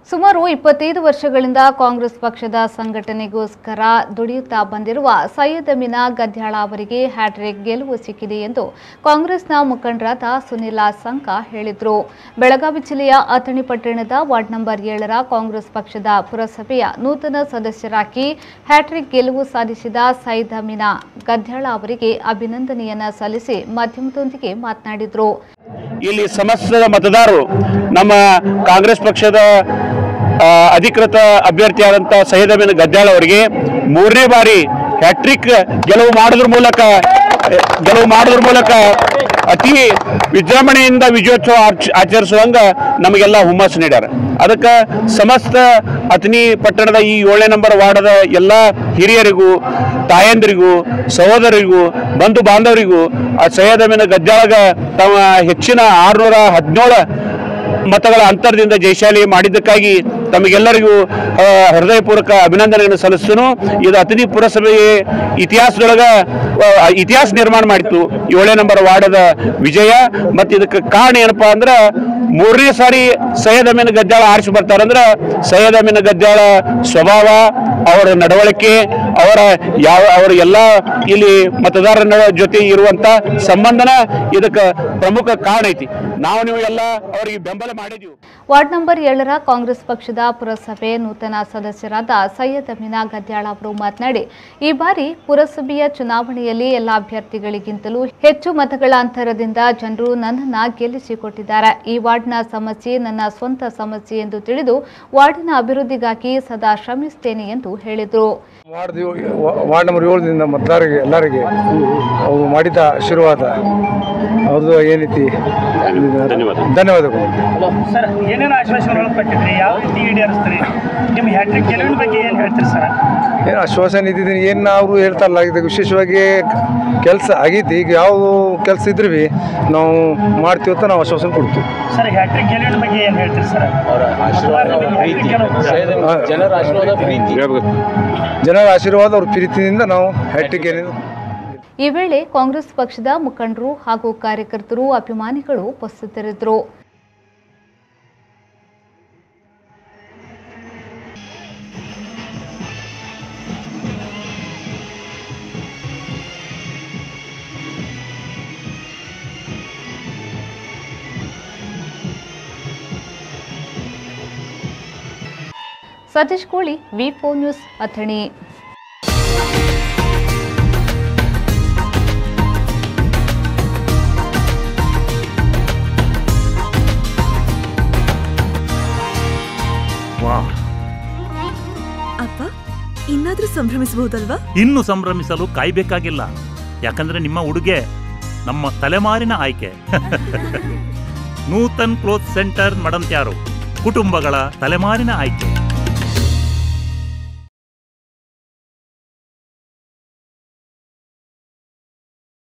ಸುಮಾರು ಇಪ್ಪತ್ತೈದು ವರ್ಷಗಳಿಂದ ಕಾಂಗ್ರೆಸ್ ಪಕ್ಷದ ಸಂಘಟನೆಗೋಸ್ಕರ ದುಡಿಯುತ್ತಾ ಬಂದಿರುವ ಸೈಯದ್ ಅಮೀನಾ ಗದ್ಯಾಳ ಅವರಿಗೆ ಹ್ಯಾಟ್ರಿಕ್ ಗೆಲುವು ಸಿಕ್ಕಿದೆ ಎಂದು ಕಾಂಗ್ರೆಸ್ನ ಮುಖಂಡರಾದ ಸುನಿಲ ಸಂಕ ಹೇಳಿದರು ಬೆಳಗಾವಿ ಜಿಲ್ಲೆಯ ಅಥಣಿ ಪಟ್ಟಣದ ವಾರ್ಡ್ ನಂಬರ್ ಏಳರ ಕಾಂಗ್ರೆಸ್ ಪಕ್ಷದ ಪುರಸಭೆಯ ನೂತನ ಸದಸ್ಯರಾಗಿ ಹ್ಯಾಟ್ರಿಕ್ ಗೆಲುವು ಸಾಧಿಸಿದ ಸೈಯದ್ ಅಮೀನಾ ಗದ್ಯಾಳ ಅವರಿಗೆ ಅಭಿನಂದನೆಯನ್ನ ಸಲ್ಲಿಸಿ ಮಾಧ್ಯಮದೊಂದಿಗೆ ಮಾತನಾಡಿದರು ಇಲ್ಲಿ ಸಮಸ್ತ ಮತದಾರರು ನಮ್ಮ ಕಾಂಗ್ರೆಸ್ ಪಕ್ಷದ ಆ, ಅಧಿಕೃತ ಅಭ್ಯರ್ಥಿಯಾದಂಥ ಸೈಯದ್ ಅಮೀನ್ ಗದ್ದಾಳ್ ಅವರಿಗೆ ಮೂರನೇ ಬಾರಿ ಹ್ಯಾಟ್ರಿಕ್ ಗೆಲುವು ಮಾಡೋದ್ರ ಮೂಲಕ ಗೆಲುವು ಮಾಡೋದ್ರ ಮೂಲಕ ಅತಿ ವಿಜೃಂಭಣೆಯಿಂದ ವಿಜಯೋತ್ಸವ ಆಚ- ಆಚರಿಸುವಂಗ ನಮಗೆಲ್ಲ ಹುಮ್ಮಸ್ಸು ನೀಡ್ಯಾರ ಅದಕ್ಕೆ ಸಮಸ್ತ ಅತನಿ ಪಟ್ಟಣದ ಈ ಏಳನೇ ನಂಬರ್ ವಾರ್ಡದ ಎಲ್ಲ ಹಿರಿಯರಿಗೂ ತಾಯಂದಿರಿಗೂ ಸಹೋದರಿಗೂ ಬಂಧು ಬಾಂಧವರಿಗೂ ಆ ಸೈಯದ್ ಅಮೀನ್ ಗದ್ದಾಳಗ ತಮ್ಮ ಹೆಚ್ಚಿನ ಆರುನೂರ ಹದಿನೇಳು ಮತಗಳ ಅಂತರದಿಂದ ಜಯಶಾಲಿ ಮಾಡಿದ್ದಕ್ಕಾಗಿ ತಮಗೆಲ್ಲರಿಗೂ ಆ, ಹೃದಯಪೂರ್ವಕ ಅಭಿನಂದನೆಗಳನ್ನು ಸಲ್ಲಿಸ್ತನು ಇದು ಅತಿಥಿ ಪುರಸಭೆ ಇತಿಹಾಸದೊಳಗ ಆ, ಇತಿಹಾಸ ನಿರ್ಮಾಣ ಮಾಡಿತ್ತು ಏಳನೇ ನಂಬರ್ ವಾರ್ಡದ ವಿಜಯ ಮತ್ತು ಇದಕ್ಕೆ ಕಾರಣ ಏನಪ್ಪಾ ಅಂದ್ರೆ ಮೂರನೇ ಸಾರಿ ಸೈಯದ್ ಅಮೀನ್ ಗದ್ದಾಳ ಆರಿಸಿ ಬರ್ತಾರಂದ್ರೆ ಸೈಯದ್ ಅಮೀನ್ ಗದ್ದಾಳ ಸ್ವಭಾವ ಅವರ ನಡವಳಿಕೆ ಅವರ ಯಾವ ಅವರ ಎಲ್ಲ ಇಲ್ಲಿ ಮತದಾರರ ನಡ- ಜೊತೆ ಇರುವಂತ ಸಂಬಂಧನ ಇದಕ್ಕೆ ಪ್ರಮುಖ ಕಾರಣ ಐತಿ ನಾವು ನೀವು ಎಲ್ಲ ಅವರಿಗೆ ಬೆಂಬಲ ಮಾಡಿದ್ವಿ ವಾರ್ಡ್ ನಂಬರ್ ಏಳರ ಕಾಂಗ್ರೆಸ್ ಪಕ್ಷದ ಪುರಸಭೆ ನೂತನ ಸದಸ್ಯರಾದ ಸೈಯದ್ ಅಮೀನಾ ಗದ್ಯಾಳ ಅವರು ಮಾತನಾಡಿ ಈ ಬಾರಿ ಪುರಸಭೆಯ ಚುನಾವಣೆಯಲ್ಲಿ ಎಲ್ಲ ಅಭ್ಯರ್ಥಿಗಳಿಗಿಂತಲೂ ಹೆಚ್ಚು ಮತಗಳ ಅಂತರದಿಂದ ಜನರು ನನ್ನನ್ನ ಗೆಲ್ಲಿಸಿಕೊಟ್ಟಿದ್ದಾರೆ ಈ ವಾರ್ಡ್ನ ಸಮಸ್ಯೆ ನನ್ನ ಸ್ವಂತ ಸಮಸ್ಯೆ ಎಂದು ತಿಳಿದು ವಾರ್ಡಿನ ಅಭಿವೃದ್ಧಿಗಾಗಿ ಸದಾ ಶ್ರಮಿಸುತ್ತೇನೆ ಎಂದು ಹೇಳಿದರು ವಾರ್ಡ್ ಯೋ- ವಾ- ವಾರ್ಡ್ ನಂಬರ್ ಏಳರಿಂದ ಮತದಾರರಿಗೆ ಎಲ್ಲರಿಗೆ ಅವರು ಮಾಡಿದ ಆಶೀರ್ವಾದ ಅವ್ರದ್ದು ಏನೈತಿ ಧನ್ಯವಾದ. ಧನ್ಯವಾದಗಳು ಸರ್ ಏನೇನು ಆಶ್ವಾಸನೆಗಳು ಕೊಟ್ಟಿದ್ರಿ ಯಾವ ರೀತಿ ಈಡೇರಿಸ್ತೀರಿ ನಿಮ್ಮ ಹ್ಯಾಟ್ರಿಕ್ ಗೆಲುವಿನ ಬಗ್ಗೆ ಏನು ಹೇಳ್ತೀರಿ ಸರ್ ಏನು ಆಶ್ವಾಸನೆ ಇದ್ದಿದ್ದೀನಿ ಏನು ಅವರು ಹೇಳ್ತಾರಲ್ಲ ಇದು ವಿಶೇಷವಾಗಿ ಕೆಲಸ ಆಗೈತಿ ಈಗ ಯಾವ ಕೆಲಸ ಇದ್ರೆ ಭೀ ನಾವು ಮಾಡ್ತೀವಿ ಅಂತ ನಾವು ಆಶ್ವಾಸನೆ ಕೊಡ್ತೀವಿ ಸರ್ ಹ್ಯಾಟ್ರಿಕ್ ಗೆಲುವಿನ ಬಗ್ಗೆ ಏನು ಹೇಳ್ತೀರಿ ಸರ್ ಜನರ ಜನರ ಆಶೀರ್ವಾದ ಅವ್ರ ಪ್ರೀತಿಯಿಂದ ನಾವು ಹ್ಯಾಟ್ರಿಕ್ ಏನಿದೆ ಈ ವೇಳೆ ಕಾಂಗ್ರೆಸ್ ಪಕ್ಷದ ಮುಖಂಡರು ಹಾಗೂ ಕಾರ್ಯಕರ್ತರು ಅಭಿಮಾನಿಗಳು ಉಪಸ್ಥಿತರಿದ್ದರು ಸತೀಶ್ ಕೋಳಿ ವಿ ಫೋರ್ ನ್ಯೂಸ್ ಅಥಣಿ ವಾ ಅಪ್ಪ ಇನ್ನಾದ್ರೂ ಸಂಭ್ರಮಿಸಬಹುದಲ್ವಾ ಇನ್ನು ಸಂಭ್ರಮಿಸಲು ಕಾಯ್ಬೇಕಾಗಿಲ್ಲ ಯಾಕಂದ್ರೆ ನಿಮ್ಮ ಉಡುಗೆ ನಮ್ಮ ತಲೆಮಾರಿನ ಆಯ್ಕೆ ನೂತನ್ ಕ್ಲೋತ್ ಸೆಂಟರ್ ಮಡಂತ್ಯಾರು ಕುಟುಂಬಗಳ ತಲೆಮಾರಿನ ಆಯ್ಕೆ